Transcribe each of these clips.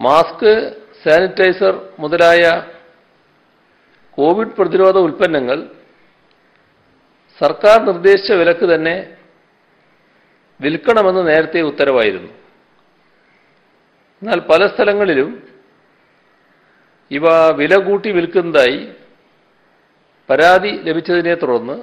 mask sanitiser മുതലായ Covid പ്രതിരോധ ഉൽപ്പന്നങ്ങൾ സർക്കാർ നിർദ്ദേശിച്ച വിലക്ക് തന്നെ വിൽക്കണമെന്ന് നേരത്തെ ഉത്തരവായിരുന്നു എന്നാൽ പല സ്ഥലങ്ങളിലും ഇവ വില കൂട്ടി വിൽക്കുന്നതായി പരാതി ലഭിച്ചതിനെ തുടർന്ന്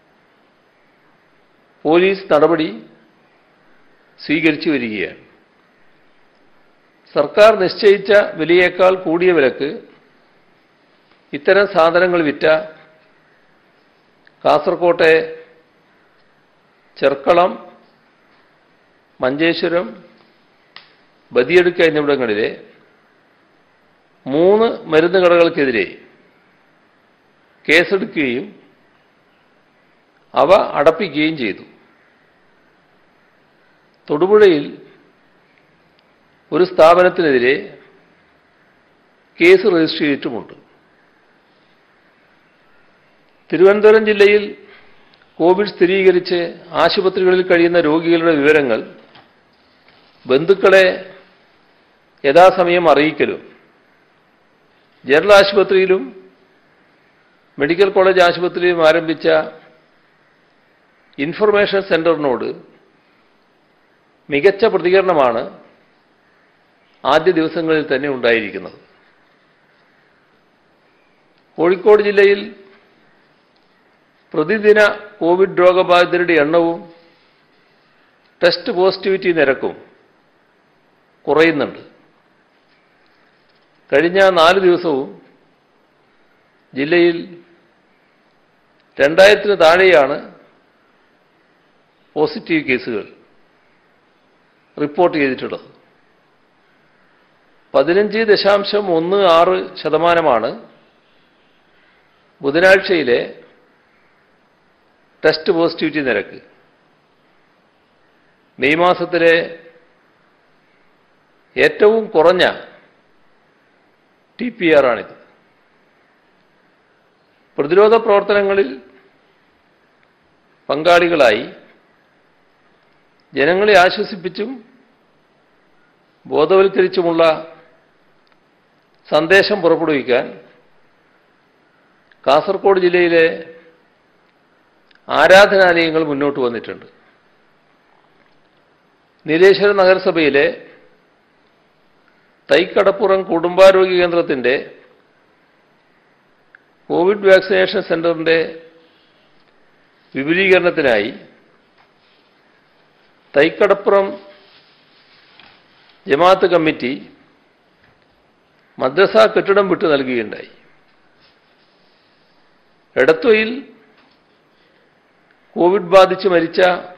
പോലീസ് നടപടി സ്വീകരിച്ചു വരികയാണ് സർക്കാർ നിശ്ചയിച്ച വിലയേക്കാൾ കൂടിയ വിലക്ക് ഇത്തരം സാധനങ്ങൾ വിറ്റ കാസർകോട്ടെ ചെർക്കളം മഞ്ചേശ്വരം ബദിയെടുക്ക എന്നിവിടങ്ങളിലെ മൂന്ന് മരുന്ന് കടകൾക്കെതിരെ കേസെടുക്കുകയും അവ അടപ്പിക്കുകയും ചെയ്തു തൊടുപുഴയിൽ ഒരു സ്ഥാപനത്തിനെതിരെ കേസ് രജിസ്റ്റർ ചെയ്തിട്ടുമുണ്ട് തിരുവനന്തപുരം ജില്ലയിൽ കോവിഡ് സ്ഥിരീകരിച്ച് ആശുപത്രികളിൽ കഴിയുന്ന രോഗികളുടെ വിവരങ്ങൾ ബന്ധുക്കളെ യഥാസമയം അറിയിക്കലും ജനറൽ ആശുപത്രിയിലും മെഡിക്കൽ കോളേജ് ആശുപത്രിയിലും ആരംഭിച്ച ഇൻഫർമേഷൻ സെന്ററിനോട് മികച്ച പ്രതികരണമാണ് ആദ്യ ദിവസങ്ങളിൽ തന്നെ ഉണ്ടായിരിക്കുന്നത് കോഴിക്കോട് ജില്ലയിൽ പ്രതിദിന കോവിഡ് രോഗബാധിതരുടെ എണ്ണവും ടെസ്റ്റ് പോസിറ്റിവിറ്റി നിരക്കും കുറയുന്നുണ്ട് കഴിഞ്ഞ നാല് ദിവസവും ജില്ലയിൽ രണ്ടായിരത്തിന് താഴെയാണ് പോസിറ്റീവ് കേസുകൾ റിപ്പോർട്ട് ചെയ്തിട്ടുള്ളത് പതിനഞ്ച് ദശാംശം ഒന്ന് ആറ് ശതമാനമാണ് ബുധനാഴ്ചയിലെ ടെസ്റ്റ് പോസിറ്റിവിറ്റി നിരക്ക് മെയ് മാസത്തിലെ ഏറ്റവും കുറഞ്ഞ ടി പി ആർ ആണിത് പ്രതിരോധ പ്രവർത്തനങ്ങളിൽ പങ്കാളികളായി ജനങ്ങളെ ആശ്വസിപ്പിച്ചും ബോധവൽക്കരിച്ചുമുള്ള സന്ദേശം പുറപ്പെടുവിക്കാൻ കാസർഗോഡ് ജില്ലയിലെ ആരാധനാലയങ്ങൾ മുന്നോട്ട് വന്നിട്ടുണ്ട് നീലേശ്വര നഗരസഭയിലെ തൈക്കടപ്പുറം കുടുംബാരോഗ്യ കേന്ദ്രത്തിൻ്റെ കോവിഡ് വാക്സിനേഷൻ സെന്ററിൻ്റെ വിപുലീകരണത്തിനായി തൈക്കടപ്പുറം ജമാഅത്ത് കമ്മിറ്റി മദ്രസ കെട്ടിടം വിട്ടു നൽകുകയുണ്ടായി എടത്വയിൽ കോവിഡ് ബാധിച്ച് മരിച്ച